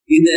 இந்த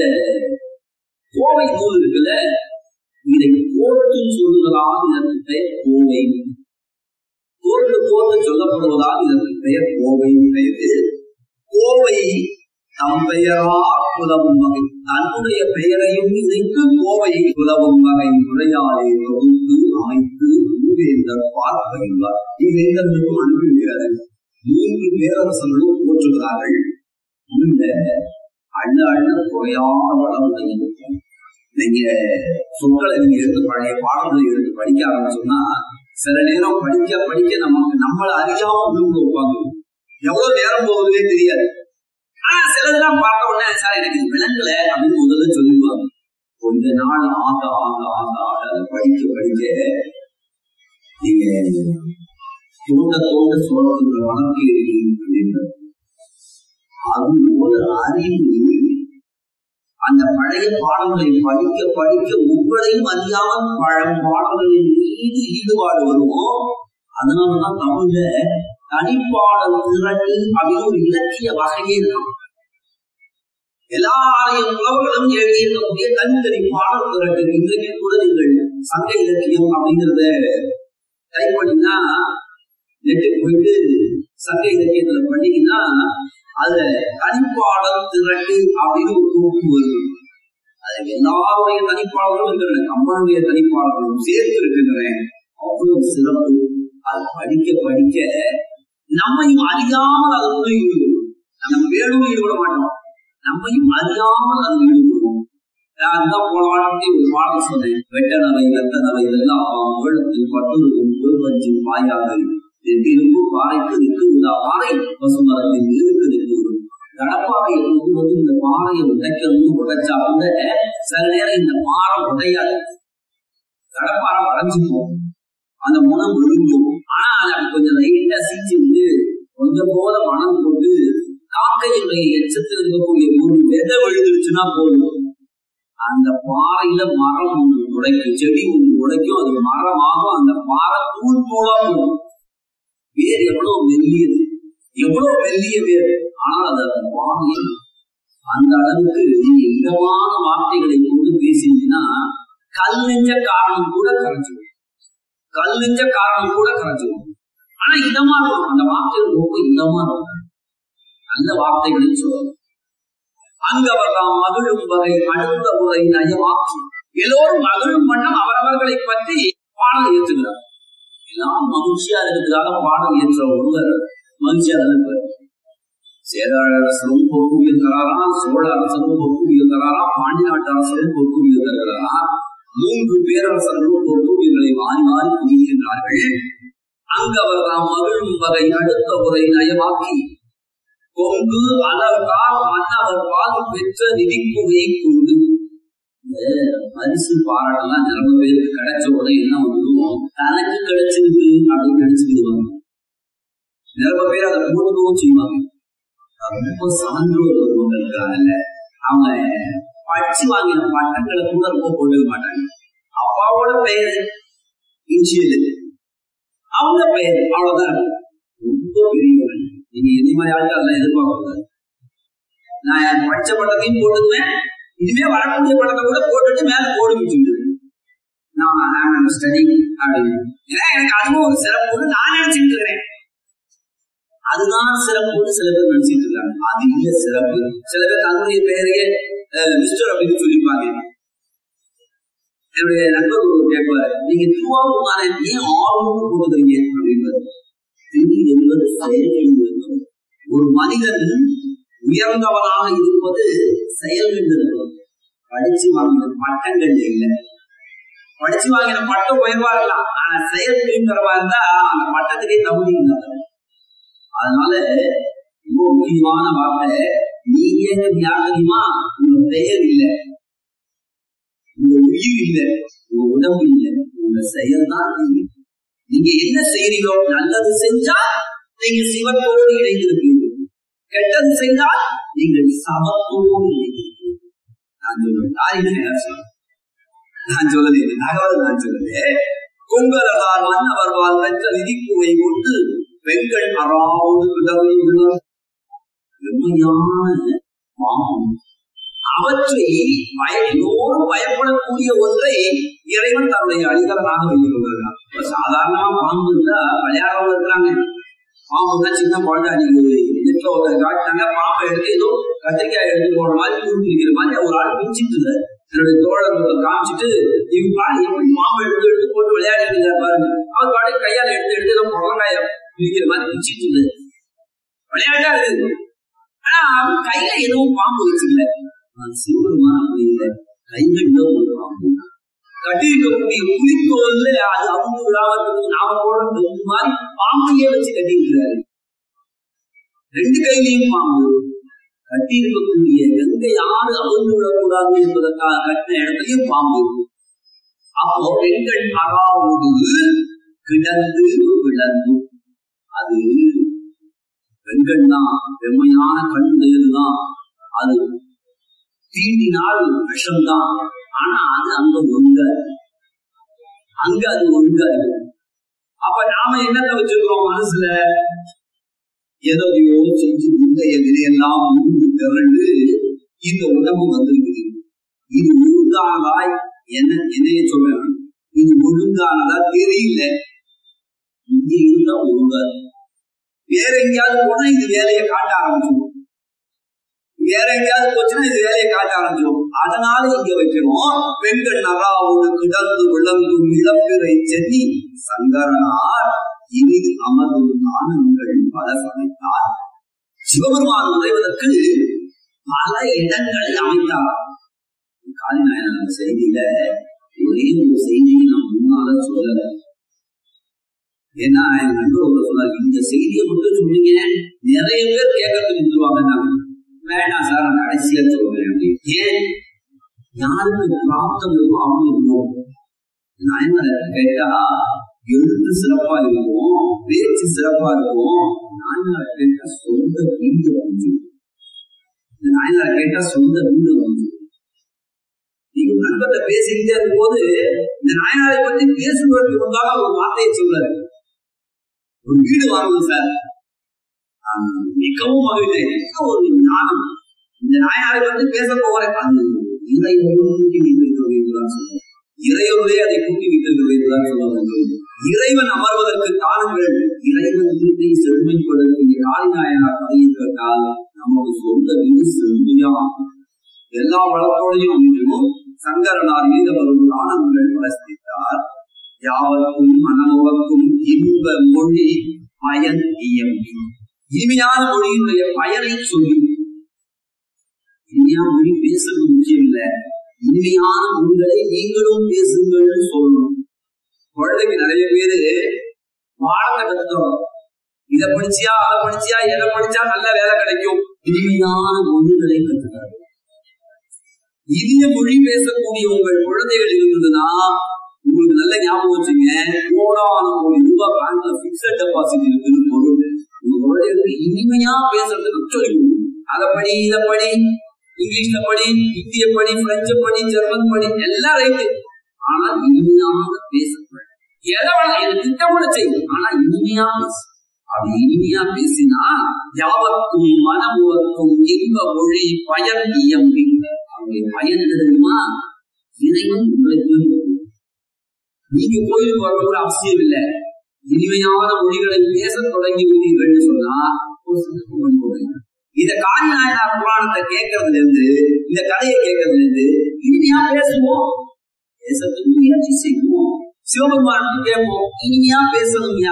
கோவை நூல் இருக்குல்ல இதை கோர்த்து சொல்லுவதால் இதற்கு பெயர் கோவை கோர்த்து கோர்த்து சொல்லப்படுவதால் இதற்கு பெயர் கோவை பெயர் கோவை தம் பெயரா புலவும் வகை தன்னுடைய பெயரையும் இணைத்து கோவை புலவும் வகை முறையாலே தொகுத்து அமைத்து மூவேந்தர் பார்ப்பகின்றார் இவ்வேந்தர்களுக்கும் அனுப்பிவிடுகிறார்கள் மூன்று பேரரசர்களும் போற்றுகிறார்கள் இந்த அண்ண அண்ண குறையாத வளமுடைய நீங்க சொற்களை நீங்க எடுத்து பழைய பாடங்களை எடுத்து படிக்க ஆரம்பிச்சோம்னா சில நேரம் படிக்க படிக்க நமக்கு நம்மளை அறியாம உள்ளுக்குள்ள உட்காந்து எவ்வளவு நேரம் போகுதுன்னே தெரியாது ஆனா சிலதெல்லாம் பார்த்த உடனே சார் எனக்கு இது விளங்கல அப்படின்னு முதல்ல சொல்லிடுவாங்க கொஞ்ச நாள் ஆக ஆக ஆக ஆக அதை படிக்க படிக்க நீங்க தோண்ட தோண்ட சொல்றதுக்கு வளர்ச்சி அப்படின்னு அது போல அறிவு அந்த பழைய பாடங்களை படிக்க படிக்க உங்களையும் அறியாமல் பழம் பாடல்களின் மீது ஈடுபாடு வரும் அதனாலதான் தமிழ்ல தனிப்பாடல் திரட்டி அப்படின்னு ஒரு இலக்கிய வகையே இருக்கும் எல்லாரையும் புலவர்களும் எழுதியிருக்கக்கூடிய தனித்தனி பாடல் திரட்டு இன்றைக்கு கூட நீங்கள் சங்க இலக்கியம் அப்படிங்கிறத டைப் பண்ணினா நெட்டுக்கு போயிட்டு சங்க இலக்கியத்துல பண்ணீங்கன்னா அதுல தனிப்பாடல் திரட்டு அப்படின்னு ஒரு தொகுப்பு வருது அது எல்லாருடைய தனிப்பாடலும் இருக்கின்றன கம்பனுடைய தனிப்பாடலும் சேர்த்து இருக்கின்றன அவ்வளவு சிறப்பு அது படிக்க படிக்க நம்மையும் அறியாமல் அதுக்குள்ள ஈடுபடும் நம்ம வேணும் ஈடுபட மாட்டோம் நம்மையும் அறியாமல் அது ஈடுபடுவோம் அதுதான் போன வாரத்தை ஒரு பாடம் சொன்னேன் வெட்டனவை வெத்தனவை இதெல்லாம் வேளத்தில் பட்டுருக்கும் குருவஞ்சி பாயாக நெட்டிருப்பு பாறைக்கு நிற்கு உள்ள பாறை பசுமரத்தின் இருக்கு நிற்கும் கடப்பாறையை கொண்டு வந்து இந்த பாறையை உடைக்கணும்னு உடைச்சா கூட சில நேரம் இந்த பாறை உடையாது கடப்பாறை உடைஞ்சு போகும் அந்த மனம் விழுங்கும் ஆனா அது அப்படி கொஞ்சம் லைட்டா சீச்சு வந்து கொஞ்சம் போல மனம் போட்டு காக்கையினுடைய எச்சத்தில் இருக்கக்கூடிய ஒரு விதை விழுந்துருச்சுன்னா போதும் அந்த பாறையில மரம் ஒன்று உடைக்கும் செடி ஒன்று உடைக்கும் அது மரமாகும் அந்த பாறை தூள் தூளா போகும் வேர் எவ்வளவு மெல்லியது எவ்வளவு மெல்லிய வேர் ஆனால் அது அந்த பாறையில் அந்த அளவுக்கு நீங்க இதமான வார்த்தைகளை கொண்டு பேசினீங்கன்னா கல் நெஞ்ச காரணம் கூட கரைச்சிடும் கல் நெஞ்ச காரணம் கூட கரைச்சிடும் ஆனா இதமா இருக்கும் அந்த வார்த்தைகள் ரொம்ப இதமா இருக்கும் நல்ல வார்த்தைகளை சொல்லணும் அங்கவர்தாம் மகிழும் வகை அடுத்த உரை நயமாக்கி எல்லோரும் மகிழும் வண்ணம் அவரவர்களை பற்றி பாடல் ஏற்றுகிறார் எல்லாம் மகிழ்ச்சியா இருக்கிறதாக பாடல் ஏற்ற ஒருவர் மகிழ்ச்சியா இருப்பார் சேதாழ அரசரும் பொற்குவியல் தராராம் சோழ அரசரும் பொற்குவியல் தராராம் பாண்டி நாட்டு அரசரும் பொற்குவியல் தருகிறாராம் மூன்று பேரரசர்களும் பொற்குவியல்களை வாரி வாரி குவிக்கின்றார்கள் அங்கவர்தாம் மகிழும் வகை அடுத்த உரை நயமாக்கி கொங்கு அளவுகால் மன்னவர் பால் பெற்ற நிதிக்குகையை கொண்டு பரிசு பாராட்டெல்லாம் நிரம்ப பேருக்கு கிடைச்ச உடனே என்ன பண்ணுவோம் தனக்கு கிடைச்சிருக்கு அப்படின்னு நினைச்சுக்கிடுவாங்க நிரம்ப பேர் அதை போட்டுக்கவும் செய்வாங்க ரொம்ப சான்றோர் ஒருவங்க இருக்கிறாங்கல்ல அவங்க படிச்சு வாங்கின பட்டங்களை கூட ரொம்ப போட்டுக்க மாட்டாங்க அப்பாவோட பெயர் இன்சியல் அவங்க பெயர் அவ்வளவுதான் ரொம்ப பெரியவர்கள் நீங்க எந்த மாதிரி ஆளுக்கு அதெல்லாம் எதிர்பார்க்க கூடாது நான் என் படிச்ச பட்டத்தையும் போட்டுக்குவேன் இனிமே வரக்கூடிய படத்தை கூட போட்டுட்டு மேல போடு வச்சுட்டு நான் ஸ்டடி அப்படின்னு ஏன்னா எனக்கு அதுவும் ஒரு சிறப்புன்னு நான் நினைச்சிட்டு இருக்கிறேன் அதுதான் சிறப்புன்னு சில பேர் நினைச்சிட்டு இருக்காங்க அது இல்ல சிறப்பு சில பேர் தன்னுடைய பெயரையே மிஸ்டர் அப்படின்னு சொல்லிப்பாங்க என்னுடைய நண்பர் ஒரு கேட்பாரு நீங்க திருவாரூர் தானே ஏன் ஆர்வம் போடுறீங்க அப்படின்றது திரு என்பது செயல்கள் ஒரு மனிதன் உயர்ந்தவனாக இருப்பது செயல்கள் இருக்கும் படிச்சு வாங்கின பட்டங்கள் இல்லை படிச்சு வாங்கின பட்டம் உயர்வா இருக்கலாம் ஆனா செயல்கிறவா இருந்தா அந்த பட்டத்துக்கே தகுதி இல்லை அதனால ரொம்ப முக்கியமான வார்த்தை நீங்க தியாகமா உங்க பெயர் இல்லை உங்க உயிர் இல்லை உங்க உடம்பு இல்லை உங்க செயல் தான் நீங்க நீங்க என்ன செய்றீங்களோ நல்லது செஞ்சா நீங்க சிவத்தோடு இணைந்திருப்பீர்கள் கெட்டது செய்தால் நீங்கள் சமத்தோடு இணைந்திருப்பீர்கள் நான் சொல்றேன் தாரிகள் நான் சொல்லல இது தகவல் நான் சொல்லல கொங்கரலால் மன்னவர் வாழ் பெற்ற நிதிக்குவை கொண்டு பெண்கள் அறாவோடு கிடந்து உள்ளார் வெறுமையான பாவம் அவற்றை பய எல்லோரும் பயப்படக்கூடிய ஒன்றை இறைவன் தன்னுடைய அடிகலனாக வைத்துக் கொண்டிருக்கிறார் இப்ப சாதாரணமா பாம்பு இருந்தா விளையாடவங்க இருக்கிறாங்க பாம்புனா சின்ன குழந்தை அன்னைக்கு நெட்ல ஒருத்தர் காட்டினாங்க பாம்பை எடுத்து ஏதோ கத்திரிக்காய் எடுத்து போற மாதிரி குறிப்பிடிக்கிற மாதிரி ஒரு ஆள் பிடிச்சிட்டு இருந்தார் என்னுடைய தோழர் ஒருத்தர் காமிச்சிட்டு இவங்க பாரு எப்படி பாம்பை எடுத்து எடுத்து போட்டு விளையாடிட்டு இருந்தார் பாருங்க அவர் பாட்டு கையால எடுத்து எடுத்து ஏதோ புடலங்காய பிடிக்கிற மாதிரி பிடிச்சிட்டு இருந்தார் விளையாட்டா இருக்குது ஆனா அவன் கையில எதுவும் பாம்பு வச்சுக்கல சிவபெருமான் அப்படி இல்லை கைகள்ல ஒரு பாம்பு கட்டியிருக்கக்கூடிய புலித்தோல்ல அது அவங்க விழாவதுக்கு நாம போட இந்த மாதிரி பாம்பையே வச்சு கட்டியிருக்கிறாரு ரெண்டு கையிலையும் பாம்பு கட்டி இருக்கக்கூடிய கங்கை யாரு அவிழ்ந்து விடக்கூடாது என்பதற்காக கட்டின இடத்துலயும் பாம்பு அப்போ பெண்கள் அறாவோடு கிடந்து விளந்து அது பெண்கள் தான் வெம்மையான கண்ணுடையது தான் அது தீண்டினால் விஷம்தான் ஆனா அது அங்க ஒழுங்க அங்க அது ஒழுங்க அப்ப நாம என்னத்தை வச்சிருக்கோம் மனசுல எதையோ செஞ்சு முந்தைய வினையெல்லாம் மூன்று திரண்டு இந்த உடம்பு வந்திருக்குது இது ஒழுங்கானதாய் என்ன என்னைய சொல்றேன் இது ஒழுங்கானதா தெரியல இங்க இருந்தா ஒழுங்கா வேற எங்கேயாவது போனா இது வேலையை காட்ட ஆரம்பிச்சிடும் வேற எங்கேயாவது போச்சுன்னா இது வேலையை காட்ட ஆரம்பிச்சிடும் அதனால இங்க வைக்கிறோம் பெண்கள் நகாவோடு கிடந்து விளங்கும் இளப்பிறை சென்னி சங்கரனார் இனிது அமர்வும் தானங்கள் பல சமைத்தார் சிவபெருமான் நுழைவதற்கு பல இடங்களை அமைத்தார் காளிநாயன செய்தியில ஒரே ஒரு செய்தியை நான் முன்னால சொல்லல ஏன்னா என் நண்பர் ஒருத்தர் சொன்னார் இந்த செய்தியை மட்டும் சொன்னீங்க நிறைய பேர் கேட்கறதுக்கு நின்றுவாங்க வேண்டாம் சார் நான் கடைசியா சொல்றேன் அப்படின்னு ஏன் யாருக்கு பிராப்தம் இருக்கோ அவங்க இருக்கும் நாயன்மார கேட்டா எழுத்து சிறப்பா இருக்கும் பேச்சு சிறப்பா இருக்கும் நாயனார கேட்டா சொந்த வீடு கொஞ்சம் இந்த நாயனார கேட்டா சொந்த வீடு கொஞ்சம் நீங்க நண்பத்தை பேசிக்கிட்டே இருக்கும் போது இந்த நாயனாரை பத்தி பேசுவதற்கு முன்பாக ஒரு வார்த்தையை சொல்றாரு ஒரு வீடு வாங்கணும் சார் மிகவும் மகிழ்ந்தேன் ஒரு ஞானம் இந்த நாயனாரை பத்தி பேச போகிறேன் அது இறை கூட்டி வைத்திருக்கிறது என்றுதான் சொல்லுவோம் இறைவனே அதை கூட்டி வைத்திருக்கிறது என்றுதான் சொல்லுவாங்க இறைவன் அமர்வதற்கு காரணங்கள் இறைவன் வீட்டை செழுமைப்படுத்திய காளிநாயனார் கதையை கேட்டால் நமது சொந்த வீடு செழுமையா எல்லா வளத்தோடையும் அமைஞ்சும் சங்கரனார் மீது வரும் காரணங்கள் பிரசித்தார் யாவருக்கும் மனமுவக்கும் இன்ப மொழி பயன் இயம்பி இனிமையான மொழியினுடைய பயனை சொல்லி இனிமையான மொழி பேசுறது முக்கியம் இல்ல இனிமையான மொழிகளை நீங்களும் பேசுங்கள்னு சொல்லணும் குழந்தைக்கு நிறைய பேரு பாடத்தை கத்துக்கிறோம் இதை படிச்சியா அதை படிச்சியா எதை படிச்சா நல்ல வேலை கிடைக்கும் இனிமையான மொழிகளை கத்துக்கிறாங்க இனிய மொழி பேசக்கூடிய உங்கள் குழந்தைகள் இருந்ததுன்னா உங்களுக்கு நல்ல ஞாபகம் வச்சுங்க கோடான கோடி ரூபாய் பேங்க்ல பிக்சட் டெபாசிட் இருக்குன்னு பொருள் உங்க குழந்தைகளுக்கு இனிமையா பேசுறதுக்கு சொல்லி அதை படி இதை படி இங்கிலீஷ்ல படி ஹிந்திய படி பிரெஞ்சு படி ஜெர்மன் படி எல்லாம் ரைட்டு ஆனா இனிமையாக பேசப்படும் எதை வேணாம் திட்டமிட செய்யும் ஆனா இனிமையா பேசு அது இனிமையா பேசினா யாவர்க்கும் மனமுவர்க்கும் இன்ப மொழி பயன் இயம்பி அவருடைய பயன் என்ன தெரியுமா இறைவன் உங்களுக்கு நீங்க கோயிலுக்கு வரணுங்கிற அவசியம் இல்லை இனிமையான மொழிகளை பேச தொடங்கி விட்டீர்கள் சொன்னா ஒரு சந்தர்ப்பம் போடுங்க இந்த காளிநாயனார் புராணத்தை கேட்கறதுல இருந்து இந்த கதையை கேட்கறதுல இருந்து இனிமையா பேசுவோம் பேசுறதுக்கு முயற்சி செய்வோம் சிவபெருமானுக்கு கேட்போம் இனிமையா பேசணும்யா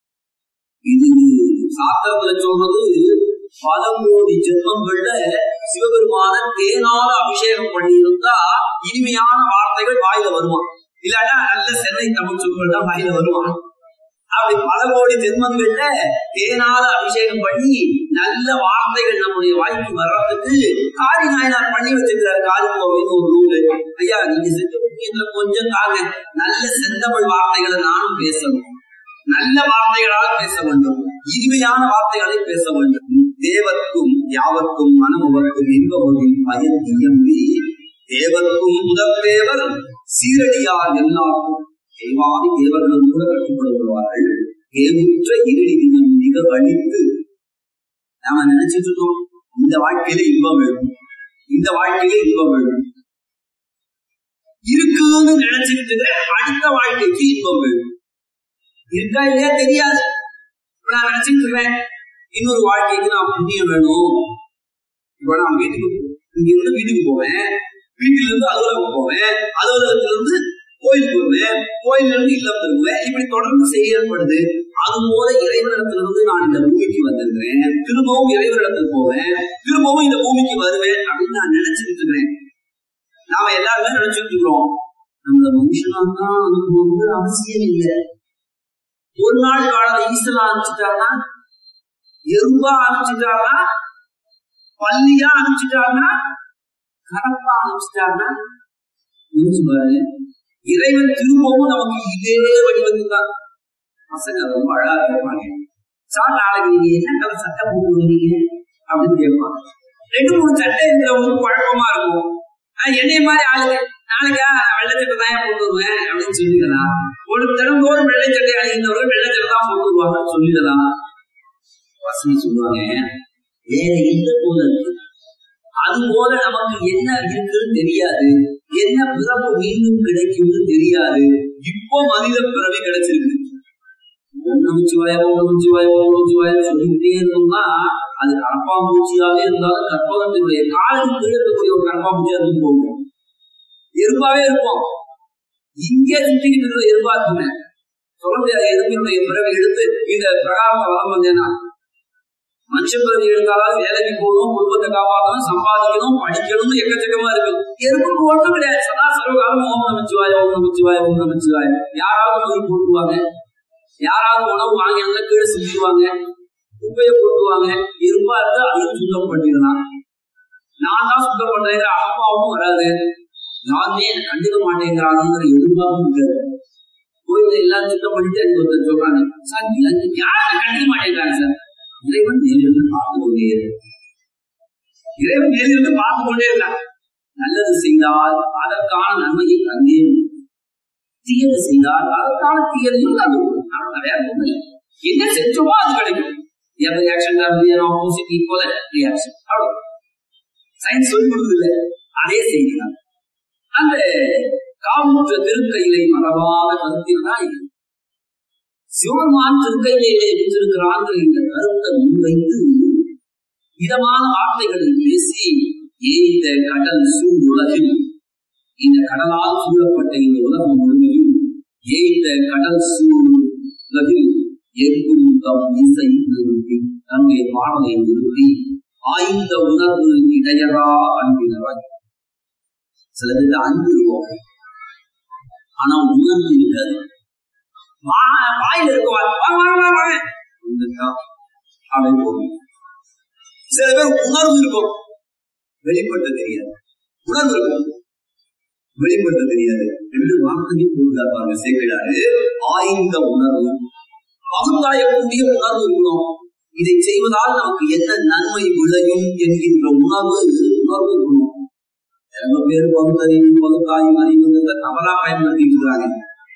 இது சாத்திரத்துல சொல்றது பல கோடி ஜென்மங்கள்ல சிவபெருமான தேனால அபிஷேகம் பண்ணியிருந்தா இனிமையான வார்த்தைகள் வாயில வருமா இல்லாட்டா நல்ல சென்னை தமிழ் சொற்கள் தான் வாயில வருவான் அப்படி பல கோடி ஜென்மங்கள்ல தேனால அபிஷேகம் பண்ணி நல்ல வார்த்தைகள் நம்முடைய வாய்க்கு வர்றதுக்கு காரி நாயனார் பண்ணி வச்சிருக்கிறார் காரிக்கோவின்னு ஒரு நூலு ஐயா நீங்க செஞ்ச புண்ணியத்துல கொஞ்சம் தாங்க நல்ல செந்தமிழ் வார்த்தைகளை நானும் பேசணும் நல்ல வார்த்தைகளால் பேச வேண்டும் இனிமையான வார்த்தைகளை பேச வேண்டும் தேவர்க்கும் யாவர்க்கும் மனமுவர்க்கும் இன்பமொழியின் பயன் இயம்பி தேவர்க்கும் முதல் தேவர் சீரடியார் எல்லாருக்கும் தேவாதி தேவர்களும் கூட கட்டுப்படுவார்கள் தேவுற்ற இருடி தினம் மிக வலித்து நாம நினைச்சிட்டு இருக்கோம் இந்த வாழ்க்கையில இன்பம் வேணும் இந்த வாழ்க்கையில இன்பம் வேணும் இருக்குன்னு நினைச்சுக்கிட்டு இருக்கிற அடுத்த வாழ்க்கைக்கு இன்பம் வேணும் இருக்கா இல்லையா தெரியாது இப்ப நான் நினைச்சிட்டு இருக்கிறேன் இன்னொரு வாழ்க்கைக்கு நான் புண்ணியம் வேணும் இப்ப நான் வீட்டுக்கு போ- இங்க இருந்து வீட்டுக்கு போவேன் வீட்டுல இருந்து அலுவலகம் போவேன் அலுவலகத்துல இருந்து கோயில் போவேன் கோயில்ல இருந்து இல்லம் திரும்புவேன் இப்படி தொடர்ந்து செயல்படுது அது போல இறைவனிடத்துல இருந்து நான் இந்த பூமிக்கு வந்திருக்கிறேன் திரும்பவும் இறைவனிடத்துக்கு போவேன் திரும்பவும் இந்த பூமிக்கு வருவேன் அப்படின்னு நான் நினைச்சுக்கிட்டு இருக்கிறேன் நாம எல்லாருமே நினைச்சுட்டு இருக்கிறோம் நம்ம மனுஷனா தான் அதுக்கு வந்து அவசியம் இல்லை ஒரு நாள் காலம் ஈஸ்வரன் அனுப்பிச்சிட்டாருன்னா எறும்பா அனுப்பிச்சிட்டாருன்னா பள்ளியா அனுப்பிச்சிட்டாருன்னா கரப்பா அனுப்பிச்சிட்டாருன்னா யோசிச்சு பாருங்க இறைவன் திரும்பவும் நமக்கு இதே வடிவத்தில் தான் பசங்க ரொம்ப அழகா கேட்பாங்க சார் நாளைக்கு நீங்க என்ன கலர் சட்டை போட்டு வருவீங்க அப்படின்னு கேட்பாங்க ரெண்டு மூணு சட்டை இருக்கிறவங்களுக்கு குழப்பமா இருக்கும் ஆனா, என்னைய மாதிரி ஆளுங்க நாளைக்கா வெள்ளை சட்டை தான் போட்டு வருவேன் அப்படின்னு சொல்லிடலாம் ஒரு தினந்தோறும் வெள்ளை சட்டை அணிந்தவர்கள் வெள்ளை சட்டை தான் போட்டு வருவாங்கன்னு சொல்லிடலாம் பசங்க சொல்லுவாங்க வேற எந்த போல இருக்கு அது போல நமக்கு என்ன இருக்குன்னு தெரியாது என்ன பிறப்பு மீண்டும் கிடைக்கும்னு தெரியாது இப்போ மனித பிறவி கிடைச்சிருக்கு ஓம் நமச்சிவாய ஓம் நமச்சிவாய ஓம் நமச்சிவாய சொல்லிக்கிட்டே இருந்தோம்னா அது கரப்பாம்பூச்சியாவே இருந்தாலும் கற்பகத்தினுடைய காலுக்கு கீழே இருக்கக்கூடிய ஒரு கரப்பாம்பூச்சியா இருந்து போகும் எறும்பாவே இருப்போம் இங்கே சுத்திக்கிட்டு இருக்கிற எறும்பா இருக்குமே சொல்ல முடியாது எறும்பினுடைய பிறவை எடுத்து இந்த பிரகாரத்தை வளம் வந்தேன்னா மனுஷ பிறவி எடுத்தாலும் வேலைக்கு போகணும் குடும்பத்தை காப்பாற்றணும் சம்பாதிக்கணும் படிக்கணும்னு எக்கச்சக்கமா இருக்கு எறும்புக்கு ஒண்ணும் கிடையாது சதா சர்வகாலம் ஓம் நமச்சிவாய ஓம் நமச்சிவாய ஓம் நமச்சிவாய யாராவது நோய் போட்டுருவாங்க யாராவது உணவு வாங்கி அந்த கீழே செஞ்சிருவாங்க குப்பையை போட்டுருவாங்க எறும்பா இருந்து அதையும் சுத்தம் பண்ணிடலாம் நான் தான் சுத்தம் பண்றேங்கிற அப்பாவும் வராது யாருமே என்னை கண்டுக்க மாட்டேங்கிறாங்கிற எதிர்பார்ப்பும் இருக்காது கோயில எல்லாம் சுத்தம் பண்ணிட்டு அது ஒருத்தர் சொல்றாங்க சார் நீங்க வந்து யாரும் கண்டுக்க மாட்டேங்கிறாங்க சார் இறைவன் நேரிலிருந்து பார்த்து கொண்டே இருக்கு இறைவன் நேரிலிருந்து பார்த்து கொண்டே இருக்கான் நல்லது செய்தால் அதற்கான நன்மையை தந்தே தீயது செய்தால் அதற்கான தீயதையும் தந்து அவ்வளவுதான் வேற ஒண்ணும் இல்லை. என்ன செஞ்சோமோ அது கிடைக்கும் எந்த ரியாக்ஷன் ஆப்போசிட் ஈக்குவல் ரியாக்ஷன் அவ்வளவு சயின்ஸ் சொல்லி கொடுக்குது அதே செய்தி தான் அந்த காமுற்ற திருக்கையிலை மரபான கருத்தில் தான் இது சிவபெருமான் திருக்கையிலே வைத்திருக்கிறாங்கிற இந்த கருத்தை முன்வைத்து இதமான வார்த்தைகளை பேசி ஏந்த கடல் சூழ் உலகில் இந்த கடலால் சூழப்பட்ட இந்த உலகம் முழுமையும் ஏந்த கடல் சூழ் உலகில் எங்கும் தம் இசை நிறுத்தி தன்னுடைய பாடலை நிறுத்தி ஆய்ந்த உணர்வு இடையரா அன்பினராய் சில பேருக்கு அன்பு இருக்கும் ஆனா உணர்வு இருக்காது வா- வாயில இருக்க வா வா வா வா வாங்க வந்துட்டா அப்படி போகும் சில பேர் உணர்வு இருக்கும் வெளிப்படுத்த தெரியாது உணர்வு இருக்கும் வெளிப்படுத்த தெரியாது ரெண்டு வார்த்தையும் கொடுத்தாருப்பாங்க சேர்க்கிறாரு ஆய்ந்த உணர்வு பகுத்தாயக்கூடிய உணர்வு இருக்கணும் இதை செய்வதால் நமக்கு என்ன நன்மை விளையும் என்கின்ற உணர்வு உணர்வு இருக்கணும் ரொம்ப பேர் பகுத்தறிவு பகுத்தாய்வு அறிவுங்கிறத தவறா பயன்படுத்திட்டு இருக்காங்க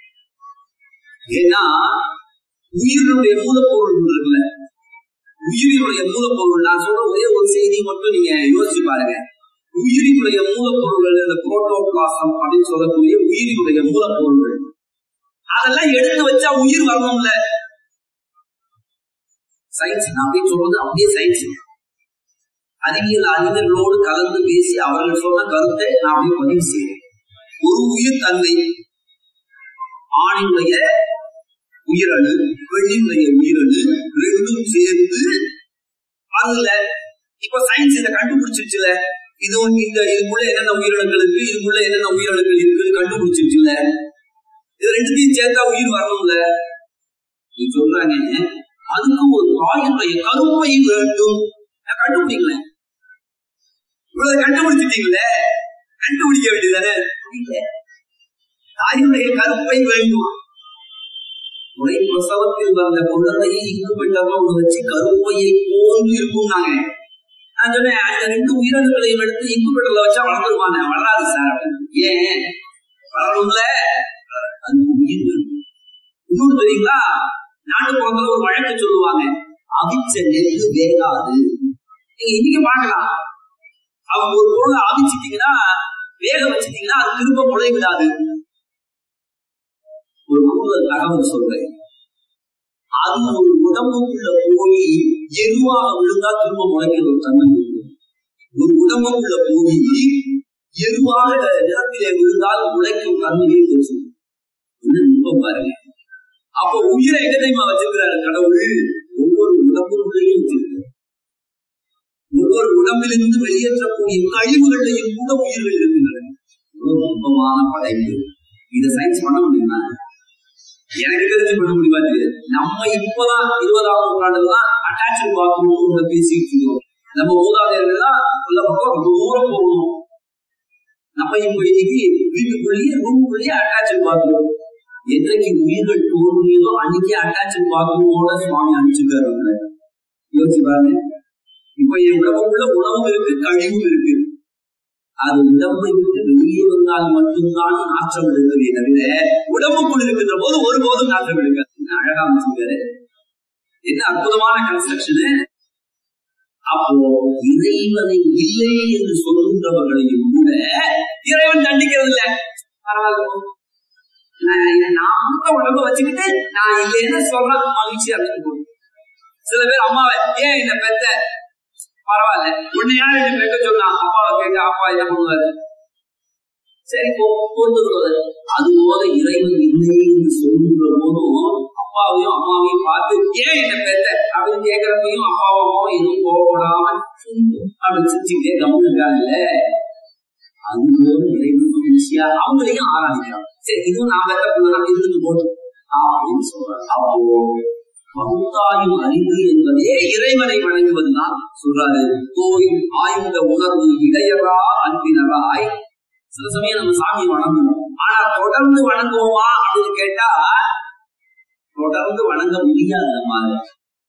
ஏன்னா உயிரினுடைய மூலப்பொருள் ஒன்று இருக்குல்ல உயிரினுடைய மூலப்பொருள் நான் சொல்ற ஒரே ஒரு செய்தி மட்டும் நீங்க யோசிச்சு பாருங்க உயிரினுடைய மூலப்பொருள்கள் இந்த புரோட்டோபிளாசம் அப்படின்னு சொல்லக்கூடிய உயிரினுடைய மூலப்பொருள்கள் அதெல்லாம் எடுத்து வச்சா உயிர் வரணும்ல சயின்ஸ் நான் அப்படியே சொல்றது அப்படியே சயின்ஸ் அறிவியல் அறிஞர்களோடு கலந்து பேசி அவர்கள் சொன்ன கருத்தை நான் அப்படியே பதிவு செய்கிறேன் ஒரு உயிர் தன்மை ஆணினுடைய உயிரணு பெண்ணினுடைய உயிரணு ரெண்டும் சேர்ந்து அதுல இப்ப சயின்ஸ் இதை கண்டுபிடிச்சிருச்சுல இது வந்து இந்த இதுக்குள்ள என்னென்ன உயிரணுக்கள் இருக்கு இதுக்குள்ள என்னென்ன உயிரணுக்கள் இருக்குன்னு கண்டுபிடிச்சிருச்சுல இது ரெண்டுத்தையும் சேர்த்தா உயிர் வரணும்ல நீ சொல்றாங்க அதுக்கு ஒரு தாயினுடைய கருப்பை வேண்டும் நான் கண்டுபிடிக்கல இவ்வளவு கண்டுபிடிச்சிட்டீங்களே கண்டுபிடிக்க வேண்டியதானே புரியல தாயினுடைய கருப்பை வேண்டும் முறை பிரசவத்தில் வந்த குழந்தையை இங்குபெட்டமா ஒண்ணு வச்சு கருப்பையை போன்று இருக்கும் நாங்க நான் சொன்னேன் அந்த ரெண்டு உயிரணுக்களையும் எடுத்து இங்குபெட்டர்ல வச்சா வளர்ந்துருவாங்க வளராது சார் அப்படின்னு. ஏன் வளரும்ல அது உயிர் வேணும். இன்னொன்னு தெரியுங்களா நாட்டுப்புறத்துல ஒரு வழக்கு சொல்லுவாங்க அவிச்ச நெல்லு வேகாது நீங்க இன்னைக்கு பார்க்கலாம் அவங்க ஒரு பொருளை ஆவிச்சிட்டீங்கன்னா வேக வச்சிட்டீங்கன்னா அது திரும்ப முளை விடாது ஒரு கூடுதல் தகவல் சொல்றேன் அது ஒரு உடம்புக்குள்ள போய் எருவாக விழுந்தா திரும்ப முளைக்கிற ஒரு தன்மை இருக்கு. ஒரு உடம்புக்குள்ள போய் எருவாக நிலத்திலே விழுந்தால் முளைக்கும் தன்மையை பெற்று நுட்பம் பாருங்க அப்ப உயிரை எங்க தெரியுமா வச்சிருக்கிறாரு கடவுள் ஒவ்வொரு உடம்புக்குள்ளேயும் வச்சிருக்காரு ஒவ்வொரு உடம்பிலிருந்து வெளியேற்றக்கூடிய கழிவுகளையும் கூட உயிர்கள் இருக்கின்றன இவ்வளவு நுட்பமான படைப்பு இதை சயின்ஸ் பண்ண முடியுமா எனக்கு தெரிஞ்சு பண்ண முடியுமா தெரியாது நம்ம இப்பதான் இருபதாம் நூற்றாண்டுல தான் அட்டாச்சு பாத்ரூம் பேசிட்டு இருக்கோம் நம்ம மூதாதையர்கள் தான் உள்ள பக்கம் ரொம்ப தூரம் போகணும் நம்ம இப்ப இன்னைக்கு வீட்டுக்குள்ளேயே ரூம்குள்ளேயே அட்டாச்சு பாத்ரூம் என்றைக்கு உயிர்கள் தோன்றியதோ அன்னைக்கு அட்டாச்சு பாத்ரூமோட சுவாமி அனுப்பிச்சுக்காரு அவங்களை. யோசிச்சு பாருங்க இப்ப என் உடம்புக்குள்ள உணவும் இருக்கு கழிவும் இருக்கு அது உடம்பை விட்டு வெளியே வந்தால் மட்டும்தான் நாற்றம் எடுக்கிறதே தவிர உடம்புக்குள் இருக்கின்ற போது ஒருபோதும் நாற்றம் எடுக்காது என்ன அழகா அமைச்சிருக்காரு என்ன அற்புதமான கன்ஸ்ட்ரக்ஷனு அப்போ இறைவனை இல்லை என்று சொல்கின்றவர்களையும் கூட இறைவன் தண்டிக்கிறது இல்ல பரவாயில்ல போ. நான் இதை- நான் மட்டும் உடம்ப வச்சுக்கிட்டு நான் இல்லைன்னு சொல்றேன் மகிழ்ச்சியா இருக்கு சில பேர் அம்மாவை ஏன் இந்த பெத்த பரவாயில்ல உன்னை யார் என்ன பெற்க சொன்னா அப்பாவை கேட்க அப்பா என்ன பண்ணுவாரு சரி போ பொறுத்துக்கிறது அது போல இறைவன் இல்லை என்று சொல்கின்ற போதும் அப்பாவையும் அம்மாவையும் பார்த்து ஏன் என்ன பெத்த அப்படின்னு கேட்கிறப்பையும் அப்பாவும் அம்மாவும் எதுவும் கோவப்படாம அப்படின்னு சிரிச்சுக்கிட்டே கவனிக்காங்கல்ல அது போல இறைவன் மகிழ்ச்சியா அவங்களையும் ஆராதிக்கிறான் சரி இதுவும் நான் பெற்ற பிள்ளைதான் இருந்து போட்டு அப்படின்னு சொல்றாங்க அப்போ பகுத்தாயும் அறிவு என்பதே இறைவனை வணங்குவதுதான் சொல்றாரு கோயில் ஆய்ந்த உணர்வு இடையரா அன்பினராய் சில சமயம் நம்ம சாமியை வணங்குவோம் ஆனா தொடர்ந்து வணங்குவோமா அப்படின்னு கேட்டா தொடர்ந்து வணங்க முடியாது நம்மால